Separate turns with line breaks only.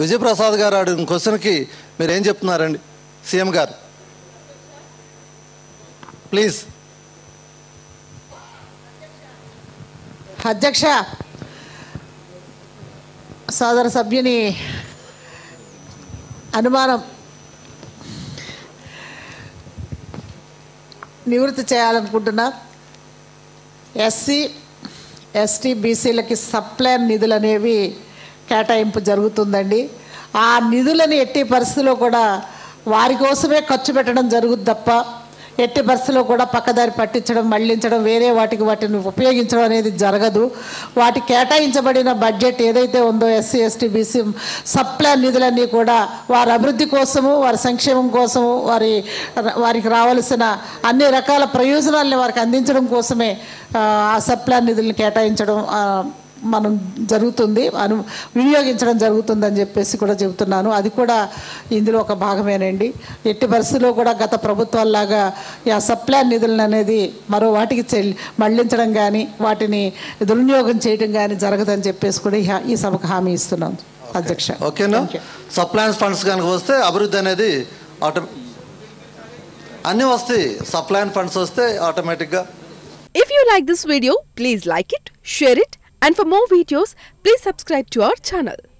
విజయప్రసాద్ గారు అడిగిన క్వశ్చన్కి మీరు ఏం చెప్తున్నారండి సీఎం గారు ప్లీజ్
అధ్యక్ష సోదర సభ్యుని అనుమానం నివృత్తి చేయాలనుకుంటున్నా ఎస్సీ ఎస్టీ బీసీలకి సప్లైన్ నిధులు అనేవి కేటాయింపు జరుగుతుందండి ఆ నిధులని ఎట్టి పరిస్థితిలో కూడా వారి కోసమే ఖర్చు పెట్టడం జరుగుద్ది తప్ప ఎట్టి పరిస్థితిలో కూడా పక్కదారి పట్టించడం మళ్లించడం వేరే వాటికి వాటిని ఉపయోగించడం అనేది జరగదు వాటి కేటాయించబడిన బడ్జెట్ ఏదైతే ఉందో ఎస్సీ ఎస్టీ బీసీ సప్లైన్ నిధులన్నీ కూడా వారి అభివృద్ధి కోసము వారి సంక్షేమం కోసము వారి వారికి రావాల్సిన అన్ని రకాల ప్రయోజనాలని వారికి అందించడం కోసమే ఆ, ఆ సప్లైన్ నిధులను కేటాయించడం ఆ, మనం జరుగుతుంది అను వినియోగించడం జరుగుతుందని చెప్పేసి కూడా చెబుతున్నాను అది కూడా ఇందులో ఒక భాగమేనండి ఎట్టి పరిస్థితుల్లో కూడా గత ప్రభుత్వాల్లాగా ఈ ఆ సప్లై నిధులను అనేది మరో వాటికి చెల్లి మళ్లించడం కానీ వాటిని దుర్వినియోగం చేయడం కానీ జరగదని చెప్పేసి కూడా ఈ హా- ఈ సభకు హామీ ఇస్తున్నాను అధ్యక్ష
ఓకేనా
Thank you.
సప్లైన్స్ ఫండ్స్ కనుక వస్తే అభివృద్ధి అనేది ఆటో అన్నీ వస్తాయి సప్లైన్ ఫండ్స్ వస్తే ఆటోమేటిక్గా
If you like this video, please like it, share it, and for more videos, please subscribe to our channel.